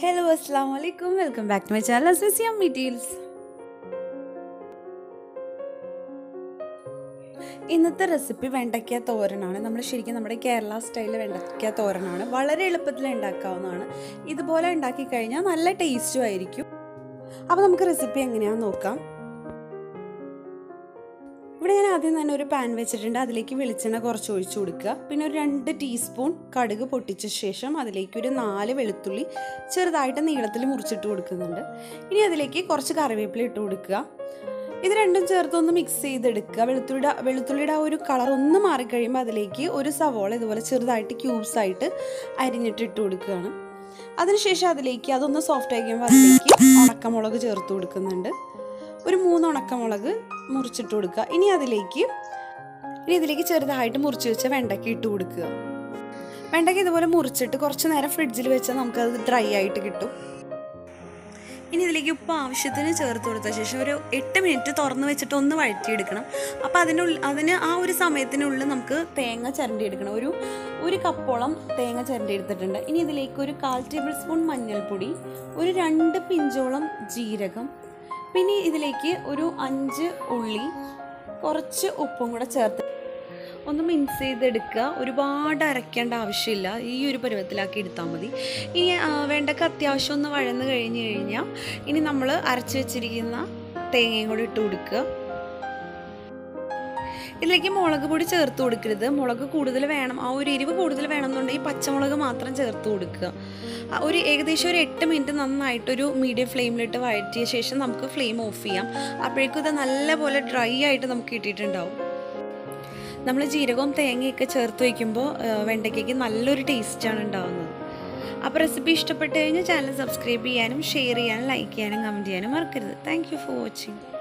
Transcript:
hello അസ്സാം വലൈക്കും welcome back to my channel അസിയം മെറ്റീരിയൽസ് ഇന്നത്തെ റെസിപ്പി വെണ്ടയ്ക്ക തോരനാണ് നമ്മൾ ശരിക്കും നമ്മുടെ കേരള സ്റ്റൈലിൽ വെണ്ടയ്ക്ക തോരനാണ് വളരെ എളുപ്പത്തിൽ ഉണ്ടാക്കാവുന്നതാണ് ഇതുപോലെ ഉണ്ടാക്കി കഴിഞ്ഞാൽ നല്ല ടേസ്റ്റും ആയിരിക്കും അപ്പോൾ നമുക്ക് റെസിപ്പി എങ്ങനെയാണെന്ന് നോക്കാം ഇവിടെ ഞാൻ ആദ്യം തന്നെ ഒരു പാൻ വെച്ചിട്ടുണ്ട് അതിലേക്ക് വെളിച്ചെണ്ണ കുറച്ച് ഒഴിച്ചു കൊടുക്കുക പിന്നെ ഒരു രണ്ട് ടീസ്പൂൺ കടുക് പൊട്ടിച്ച ശേഷം അതിലേക്ക് ഒരു നാല് വെളുത്തുള്ളി ചെറുതായിട്ട് നീളത്തിൽ മുറിച്ചിട്ട് കൊടുക്കുന്നുണ്ട് ഇനി അതിലേക്ക് കുറച്ച് കറിവേപ്പില ഇട്ട് കൊടുക്കുക ഇത് രണ്ടും ചേർത്തൊന്ന് മിക്സ് ചെയ്തെടുക്കുക വെളുത്തുള്ളിയുടെ വെളുത്തുള്ളിയുടെ ആ ഒരു കളർ ഒന്ന് മാറിക്കഴിയുമ്പോൾ അതിലേക്ക് ഒരു സവോള ഇതുപോലെ ചെറുതായിട്ട് ക്യൂബ്സ് ആയിട്ട് അരിഞ്ഞിട്ട് ഇട്ട് കൊടുക്കുകയാണ് അതിനുശേഷം അതിലേക്ക് അതൊന്ന് സോഫ്റ്റ് ആയി കഴിയുമ്പോൾ അതിലേക്ക് ഉണക്കമുളക് ചേർത്ത് കൊടുക്കുന്നുണ്ട് ഒരു മൂന്ന് ഉണക്കമുളക് മുറിച്ചിട്ട് കൊടുക്കുക ഇനി അതിലേക്ക് ഇനി ഇതിലേക്ക് ചെറുതായിട്ട് മുറിച്ച് വെച്ച വെണ്ടയ്ക്ക ഇട്ട് കൊടുക്കുക വെണ്ടയ്ക്ക ഇതുപോലെ മുറിച്ചിട്ട് കുറച്ച് നേരം ഫ്രിഡ്ജിൽ വെച്ചാൽ നമുക്കത് ഡ്രൈ ആയിട്ട് കിട്ടും ഇനി ഇതിലേക്ക് ഉപ്പ് ആവശ്യത്തിന് ചേർത്ത് കൊടുത്ത ശേഷം ഒരു എട്ട് മിനിറ്റ് തുറന്ന് വെച്ചിട്ട് ഒന്ന് വഴറ്റിയെടുക്കണം അപ്പോൾ അതിനുള്ളിൽ അതിന് ആ ഒരു സമയത്തിനുള്ളിൽ നമുക്ക് തേങ്ങ ചിരണ്ടി എടുക്കണം ഒരു ഒരു കപ്പോളം തേങ്ങ ചിരണ്ടി എടുത്തിട്ടുണ്ട് ഇനി ഇതിലേക്ക് ഒരു കാൽ ടേബിൾ സ്പൂൺ മഞ്ഞൾപ്പൊടി ഒരു രണ്ട് പിഞ്ചോളം ജീരകം പിന്നെ ഇതിലേക്ക് ഒരു അഞ്ച് ഉള്ളി കുറച്ച് ഉപ്പും കൂടെ ചേർത്ത് ഒന്ന് മിക്സ് ചെയ്തെടുക്കുക ഒരുപാട് അരയ്ക്കേണ്ട ആവശ്യമില്ല ഈ ഒരു പരുവത്തിലാക്കി എടുത്താൽ മതി ഇനി വേണ്ടക്ക് അത്യാവശ്യം ഒന്ന് വഴന്ന് കഴിഞ്ഞ് കഴിഞ്ഞാൽ ഇനി നമ്മൾ അരച്ച് വെച്ചിരിക്കുന്ന തേങ്ങയും കൂടി ഇട്ട് കൊടുക്കുക ഇതിലേക്ക് മുളക് പൊടി ചേർത്ത് കൊടുക്കരുത് മുളക് കൂടുതൽ വേണം ആ ഒരു എരിവ് കൂടുതൽ വേണമെന്നുണ്ടെങ്കിൽ പച്ചമുളക് മാത്രം ചേർത്ത് കൊടുക്കുക ഒരു ഏകദേശം ഒരു എട്ട് മിനിറ്റ് നന്നായിട്ടൊരു മീഡിയം ഫ്ലെയിമിലിട്ട് വഴറ്റിയ ശേഷം നമുക്ക് ഫ്ലെയിം ഓഫ് ചെയ്യാം അപ്പോഴേക്കും ഇത് നല്ലപോലെ ഡ്രൈ ആയിട്ട് നമുക്ക് കിട്ടിയിട്ടുണ്ടാവും നമ്മൾ ജീരകവും തേങ്ങയൊക്കെ ചേർത്ത് വയ്ക്കുമ്പോൾ വെണ്ടയ്ക്കയ്ക്ക് നല്ലൊരു ടേസ്റ്റാണ് ഉണ്ടാകുന്നത് അപ്പോൾ റെസിപ്പി ഇഷ്ടപ്പെട്ട് കഴിഞ്ഞാൽ ചാനൽ സബ്സ്ക്രൈബ് ചെയ്യാനും ഷെയർ ചെയ്യാനും ലൈക്ക് ചെയ്യാനും കമൻറ്റ് ചെയ്യാനും മറക്കരുത് താങ്ക് യു ഫോർ വാച്ചിങ്